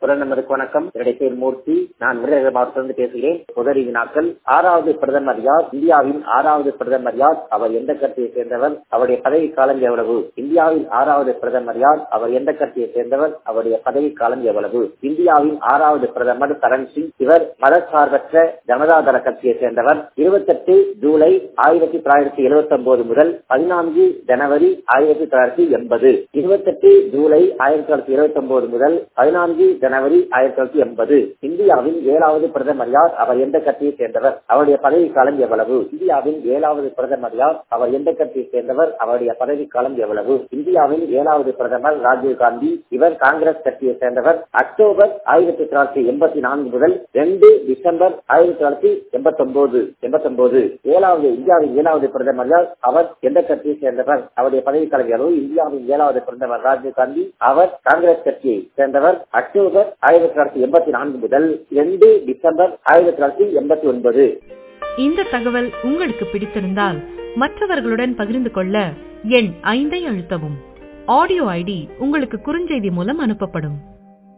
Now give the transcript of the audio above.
பிரதமருக்கு வணக்கம் என்னுடைய பேர் மூர்த்தி நான் விருதுநகர் மாவட்டத்திலிருந்து பேசுகிறேன் உதவி வினாக்கள் ஆறாவது பிரதமர் யார் இந்தியாவின் ஆறாவது பிரதமர் யார் அவர் எந்த கட்சியை சேர்ந்தவர் அவருடைய பதவி காலம் எவ்வளவு இந்தியாவின் ஆறாவது பிரதமர் யார் அவர் எந்த கட்சியை சேர்ந்தவர் அவருடைய பதவி காலம் எவ்வளவு இந்தியாவின் ஆறாவது பிரதமர் சரண் சிங் இவர் மதசார்பற்ற ஜனதாதள கட்சியை சேர்ந்தவர் இருபத்தெட்டு ஜூலை ஆயிரத்தி தொள்ளாயிரத்தி எழுபத்தி ஒன்பது முதல் பதினான்கு ஜனவரி ஆயிரத்தி தொள்ளாயிரத்தி எண்பது இருபத்தெட்டு ஜூலை ஆயிரத்தி தொள்ளாயிரத்தி இருபத்தி ஒன்பது முதல் பதினான்கு ஜனவரி ஆயிரத்தி தொள்ளாயிரத்தி எண்பது இந்தியாவின் ஏழாவது பிரதமர் யார் அவர் எந்த கட்சியை சேர்ந்தவர் அவருடைய பதவி காலம் எவ்வளவு இந்தியாவின் ஏழாவது பிரதமர் யார் அவர் எந்த கட்சியை சேர்ந்தவர் அவருடைய பதவி காலம் எவ்வளவு இந்தியாவின் ஏழாவது பிரதமர் ராஜீவ் காந்தி இவர் காங்கிரஸ் கட்சியை சேர்ந்தவர் அக்டோபர் ஆயிரத்தி தொள்ளாயிரத்தி எண்பத்தி நான்கு முதல் ரெண்டு டிசம்பர் ஆயிரத்தி தொள்ளாயிரத்தி எண்பத்தி ஒன்பது எண்பத்தி ஒன்பது ஏழாவது இந்தியாவின் ஏழாவது பிரதமர் யார் அவர் எந்த கட்சியை சேர்ந்தவர் அவருடைய பதவி காலம் எவ்வளவு இந்தியாவின் ஏழாவது பிரதமர் ராஜீவ் காந்தி அவர் காங்கிரஸ் கட்சியை சேர்ந்தவர் அக்டோபர் ஆயிரத்தி தொள்ளாயிரத்தி எண்பத்தி நான்கு முதல் ரெண்டு டிசம்பர் ஆயிரத்தி தொள்ளாயிரத்தி எண்பத்தி ஒன்பது இந்த தகவல் உங்களுக்கு பிடித்திருந்தால் மற்றவர்களுடன் பகிர்ந்து கொள்ள எண் ஐந்தை அழுத்தவும் ஆடியோ ஐடி உங்களுக்கு குறுஞ்செய்தி மூலம் அனுப்பப்படும்